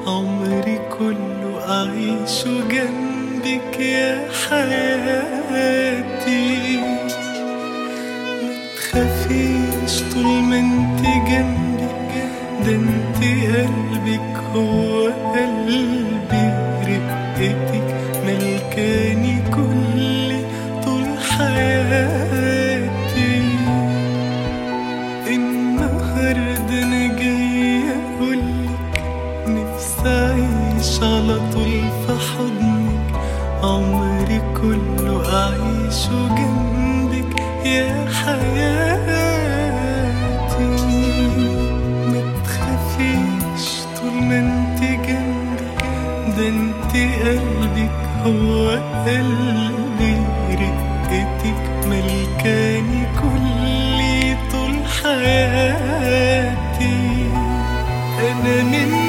عمري كله أعيش جنبك يا حياتي متخافيش طول ما انت جنبي ده انت قلبك هو قلبي رقتك ملكاني كل طول حياتي النهاردة أنا جاية أقولك نفسي أعيش على طول في حضنك عمري كله أعيشه جنبك يا حياتي متخافيش طول ما انت جنبي ده انت قلبك هو قلبي رقتك ملكاني كل طول حياتي انا من